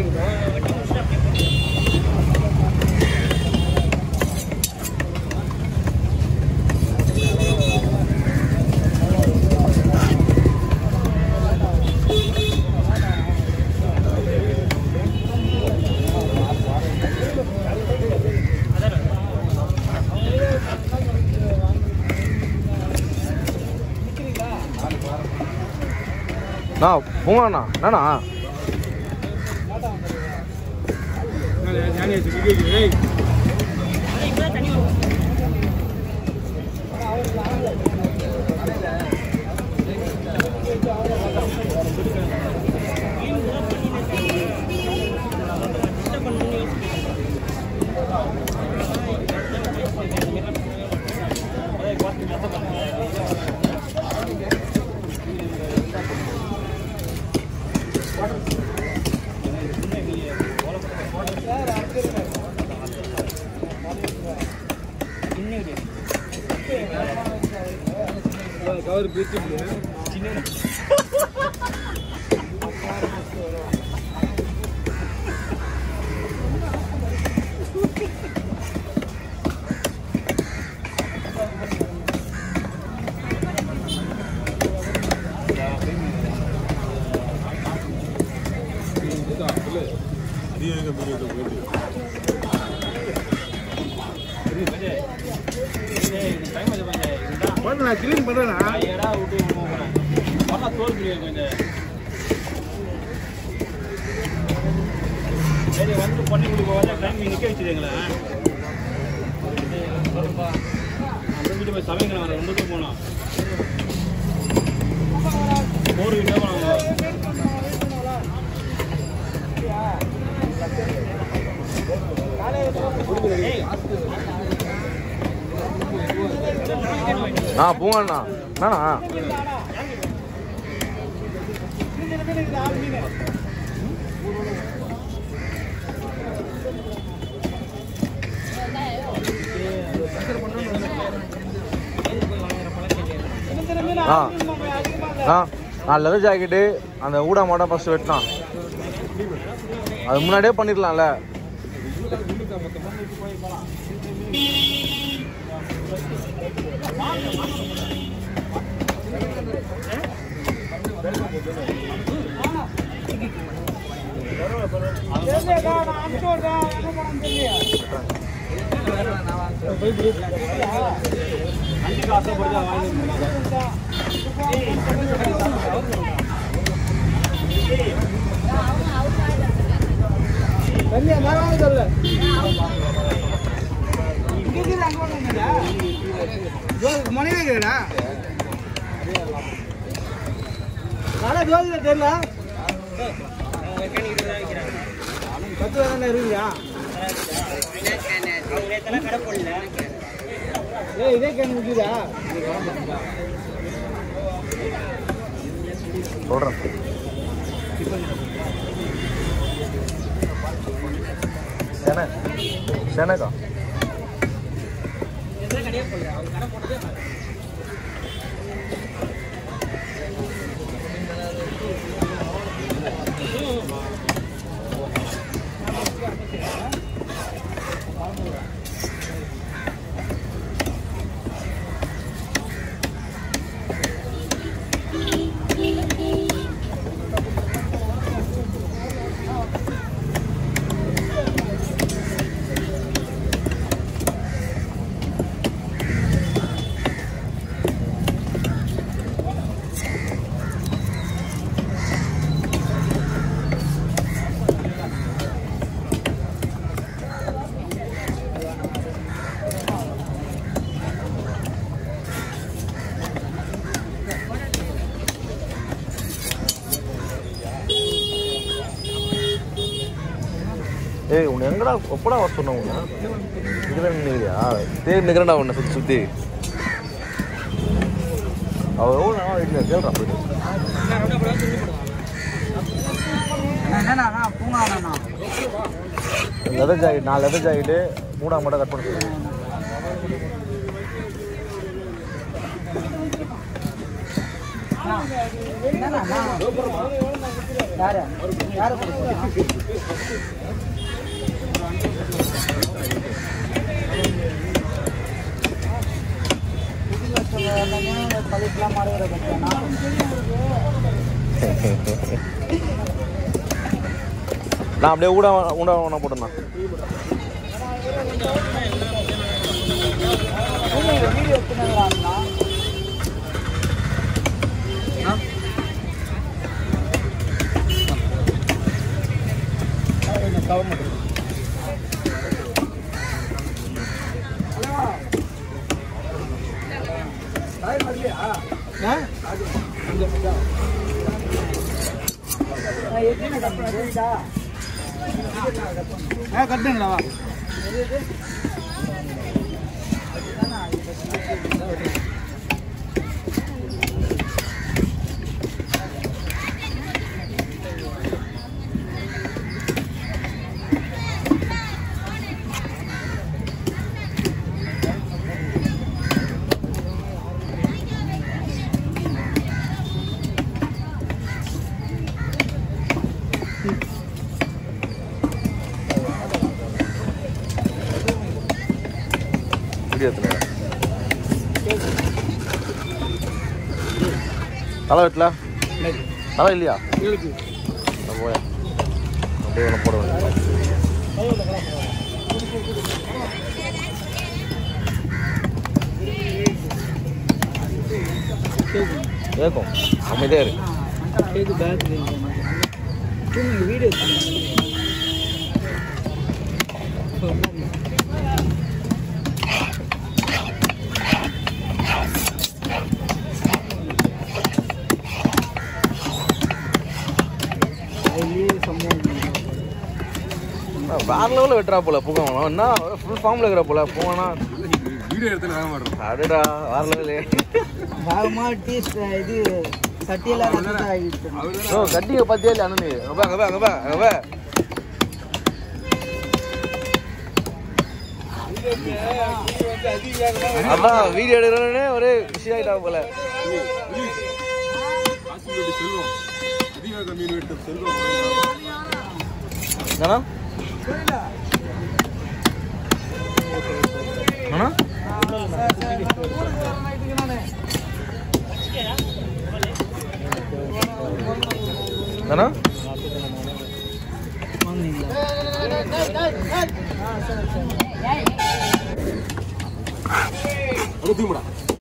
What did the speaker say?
அண்ணா போங்கண்ணா என்னண்ணா கவர் பிரிச்சு நான் கிளீன் பண்றேனா சரி வந்து பண்ணி கொடுக்க வர டைம் நிற்க வச்சுருங்களா அந்த வீட்டு போய் சமைக்கணும் வர ரெண்டு பேரும் போனோம் போர் வீட்டாக போனோம் ஆ போங்கண்ணா என்னண்ணா ஆ ஆ நான் லெதர் ஜாக்கெட்டு அந்த ஊடா மாட்டா ஃபஸ்ட்டு வெட்டினான் அது முன்னாடியே பண்ணிடலாம்ல அன்றைக்கு ஆசைப்படுது வாங்கி தண்ணியா மேலே சொல்ல மனைவி கேடா கடை ஜோதியில தெரியல பத்து ரூபா தானே இருக்குதா ஏய் இதே கேன் விற்குதா சொல்கிறேன் சென செனக்கா ஏய் உன்னை எங்கடா எப்படா வர சொன்ன உன்னை இதுதான் நினைக்கிறியா தேடி நிற்கிறேன்டா உன்னை சுற்றி சுற்றி அவள் எவ்வளோ நேரம் வீட்டில் கேள்றா போயிட்டு என்னண்ணா பூங்காண்ணா லெதர் ஜாக்கெட் நான் லெதர் ஜாக்கெட்டு மூணா மட்டும் கட் பண்ண சொல்லுவேன் யாரு யாரு கொடுத்தா பழைக்கலாம் மாடுகிற நான் அப்படியே ஊட ஊட ஒன்றா போட்டேண்ணா வீடியோ எடுத்துனாங்களா கட்டுங்களா வீடியோ எடுத்துனேன் தலை வெட்டல தலை இல்லையா நான் போயா அப்படியே ஒன்று போட வேண்டியது கேட்கும் அமைதியாக இருக்கு கேக்கு பேக் வீடியோ வேற லெவலில் வெட்டுறா போல பூக்கம் என்ன ஃபுல் ஃபார்மில் இருக்கிற போல பூங்கனா வீடியோ எடுத்து வாங்க மாட்டோம் அடடா வேற லெவலு வேகமா டீ இது சட்டியெல்லாம் ரத்தத்தை ஆகிட்டு ஓ கட்டிங்க பார்த்தியா இல்லையா அண்ணனு அங்கே பா அங்கே பா அங்கே பா அங்கே பா அதான் வீடியோ எடுக்கிறோன்னே ஒரே விஷயம் ஆகிட்டா போல செல்வம் அதிக மீன் வெட்டு செல்வம் என்னண்ணா அண்ணா அண்ணா அது தூக்குடா